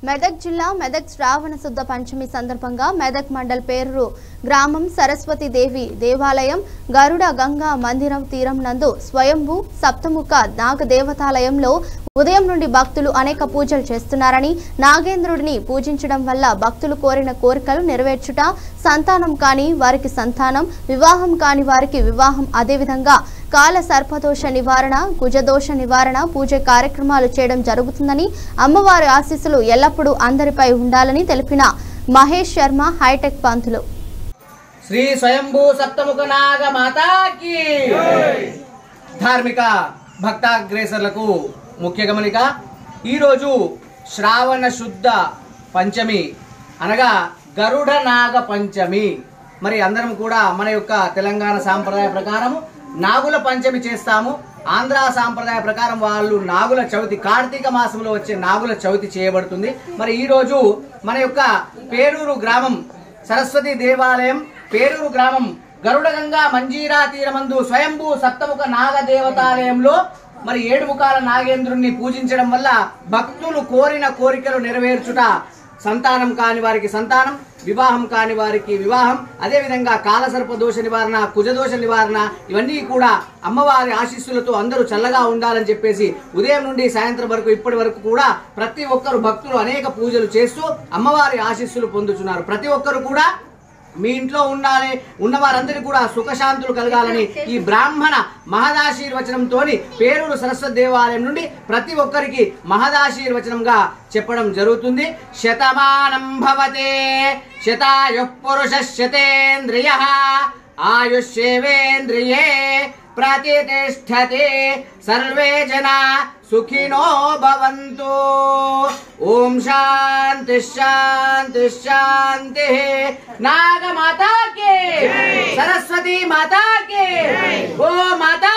మెదక్ జిల్లా మెదక్ శ్రావణ శుద్ధ పంచమి సందర్భంగా మెదక్ మండల్ పేరూరు గ్రామం సరస్వతి దేవి దేవాలయం గరుడ గంగా మందిరం తీరం నందు స్వయంభూ సప్తముఖ నాగ దేవతాలయంలో ఉదయం నుండి భక్తులు అనేక పూజలు చేస్తున్నారని నాగేంద్రుడిని పూజించడం వల్ల భక్తులు కోరిన కోరికలు నెరవేర్చుట సంతానం కాని వారికి సంతానం వివాహం కాని వారికి వివాహం అదేవిధంగా కాల సర్పదోష నివారణ కుజదోష నివారణ పూజ కార్యక్రమాలు చేయడం జరుగుతుందని అమ్మవారి ఆశీస్సులు ఎల్లప్పుడూ అందరిపై ఉండాలని తెలిపిన మహేష్ శర్మ హైటెక్ పంతులు శ్రీ స్వయంభూ సప్తముఖ నాగ మాతాకి ధార్మిక భక్తాగ్రేసర్లకు ముఖ్య గమనిక ఈరోజు శ్రావణ శుద్ధ పంచమి అనగా గరుడ నాగ పంచమి మరి అందరం కూడా మన యొక్క తెలంగాణ సాంప్రదాయ ప్రకారము నాగుల పంచమి చేస్తాము ఆంధ్ర సాంప్రదాయ ప్రకారం వాళ్ళు నాగుల చవితి కార్తీక మాసంలో వచ్చే నాగుల చవితి చేయబడుతుంది మరి ఈరోజు మన యొక్క పేరూరు గ్రామం సరస్వతి దేవాలయం పేరూరు గ్రామం గరుడగంగా మంజీరా తీరమందు స్వయంభూ సప్తముఖ నాగ దేవతాలయంలో మరి ఏడు ముఖాల నాగేంద్రుణ్ణి పూజించడం వల్ల భక్తులు కోరిన కోరికలు నెరవేర్చుట సంతానం కాని వారికి సంతానం వివాహం కాని వారికి వివాహం అదేవిధంగా కాలసర్ప దోష నివారణ కుజదోష నివారణ ఇవన్నీ కూడా అమ్మవారి ఆశీస్సులతో అందరూ చల్లగా ఉండాలని చెప్పేసి ఉదయం నుండి సాయంత్రం వరకు ఇప్పటి వరకు కూడా ప్రతి ఒక్కరు భక్తులు అనేక పూజలు చేస్తూ అమ్మవారి ఆశీస్సులు పొందుతున్నారు ప్రతి ఒక్కరు కూడా మీ ఇంట్లో ఉండాలి ఉన్న వారందరికీ కూడా సుఖశాంతులు కలగాలని ఈ బ్రాహ్మణ మహదాశీర్వచనంతో పేరూరు సరస్వతి దేవాలయం నుండి ప్రతి ఒక్కరికి మహదాశీర్వచనంగా చెప్పడం జరుగుతుంది శతమానం భవతే శతాయు పురుష శతేంద్రియ ఆయుష్యేవేంద్రియే ప్రతిష్టతే సర్వే జనా సుఖినో భవంతు ఓం శాంతి శాంతి శాంతి నాగ మాతా కే సరస్వతి మాతా కే గో మాతా